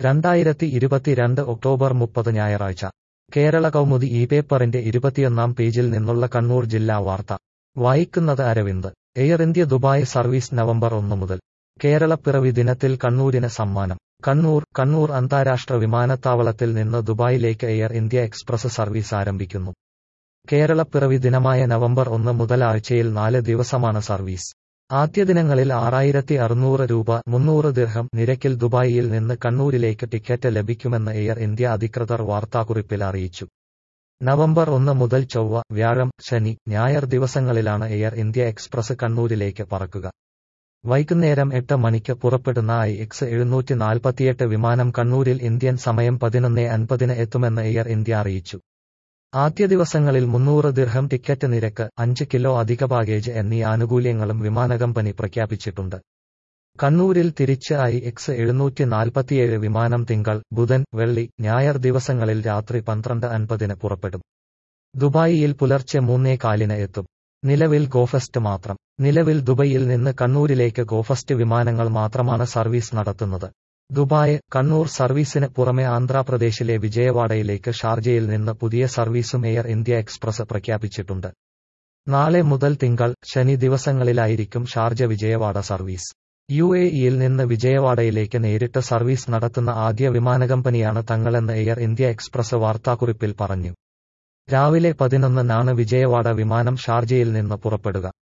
രണ്ടായിരത്തി ഇരുപത്തിരണ്ട് ഒക്ടോബർ മുപ്പത് ഞായറാഴ്ച കേരള കൗമുദി ഈ പേപ്പറിന്റെ ഇരുപത്തിയൊന്നാം പേജിൽ നിന്നുള്ള കണ്ണൂർ ജില്ലാ വാർത്ത വായിക്കുന്നത് Aravind air India Dubai service November ഒന്ന് മുതൽ കേരളപ്പിറവി ദിനത്തിൽ കണ്ണൂരിന് സമ്മാനം കണ്ണൂർ കണ്ണൂർ അന്താരാഷ്ട്ര വിമാനത്താവളത്തിൽ നിന്ന് ദുബായിലേക്ക് എയർ ഇന്ത്യ എക്സ്പ്രസ് സർവീസ് ആരംഭിക്കുന്നു കേരളപ്പിറവി ദിനമായ നവംബർ ഒന്ന് മുതൽ ആഴ്ചയിൽ നാല് ദിവസമാണ് സർവീസ് ആദ്യ ദിനങ്ങളിൽ ആറായിരത്തി അറുന്നൂറ് രൂപ മുന്നൂറ് ദിർഹം നിരക്കിൽ ദുബായിയിൽ നിന്ന് കണ്ണൂരിലേക്ക് ടിക്കറ്റ് ലഭിക്കുമെന്ന് എയർ ഇന്ത്യ അധികൃതർ വാർത്താക്കുറിപ്പിൽ അറിയിച്ചു നവംബർ ഒന്ന് മുതൽ ചൊവ്വ വ്യാഴം ശനി ഞായർ ദിവസങ്ങളിലാണ് എയർ ഇന്ത്യ എക്സ്പ്രസ് കണ്ണൂരിലേക്ക് പറക്കുക വൈകുന്നേരം എട്ട് മണിക്ക് പുറപ്പെടുന്ന ഐ എക്സ് എഴുന്നൂറ്റി നാൽപ്പത്തിയെട്ട് വിമാനം കണ്ണൂരിൽ ഇന്ത്യൻ സമയം പതിനൊന്ന് അൻപതിന് എത്തുമെന്ന് എയർ ഇന്ത്യ അറിയിച്ചു ആദ്യ ദിവസങ്ങളിൽ മുന്നൂറ് ദിർഹം ടിക്കറ്റ് നിരക്ക് അഞ്ച് കിലോ അധിക പാക്കേജ് എന്നീ ആനുകൂല്യങ്ങളും വിമാനകമ്പനി പ്രഖ്യാപിച്ചിട്ടുണ്ട് കണ്ണൂരിൽ തിരിച്ച് ഐ എക്സ് എഴുന്നൂറ്റി നാൽപ്പത്തിയേഴ് വിമാനം തിങ്കൾ ബുധൻ വെള്ളി ഞായർ ദിവസങ്ങളിൽ രാത്രി പന്ത്രണ്ട് അൻപതിന് പുറപ്പെടും ദുബായിയിൽ പുലർച്ചെ മൂന്നേ കാലിന് എത്തും നിലവിൽ ഗോഫസ്റ്റ് മാത്രം നിലവിൽ ദുബൈയിൽ നിന്ന് കണ്ണൂരിലേക്ക് ഗോഫസ്റ്റ് വിമാനങ്ങൾ മാത്രമാണ് സർവീസ് നടത്തുന്നത് ദുബായ് കണ്ണൂർ സർവീസിന് പുറമെ ആന്ധ്രാപ്രദേശിലെ വിജയവാഡയിലേക്ക് ഷാർജയിൽ നിന്ന് പുതിയ സർവീസും എയർ ഇന്ത്യ എക്സ്പ്രസ് പ്രഖ്യാപിച്ചിട്ടുണ്ട് നാളെ മുതൽ തിങ്കൾ ശനി ദിവസങ്ങളിലായിരിക്കും Sharjah Vijayawada service U A ഇയിൽ നിന്ന് വിജയവാഡയിലേക്ക് നേരിട്ട് സർവീസ് നടത്തുന്ന ആദ്യ വിമാനകമ്പനിയാണ് തങ്ങളെന്ന് എയർ ഇന്ത്യ എക്സ്പ്രസ് വാർത്താക്കുറിപ്പിൽ പറഞ്ഞു രാവിലെ പതിനൊന്നിനാണ് വിജയവാഡ വിമാനം ഷാർജയിൽ നിന്ന് പുറപ്പെടുക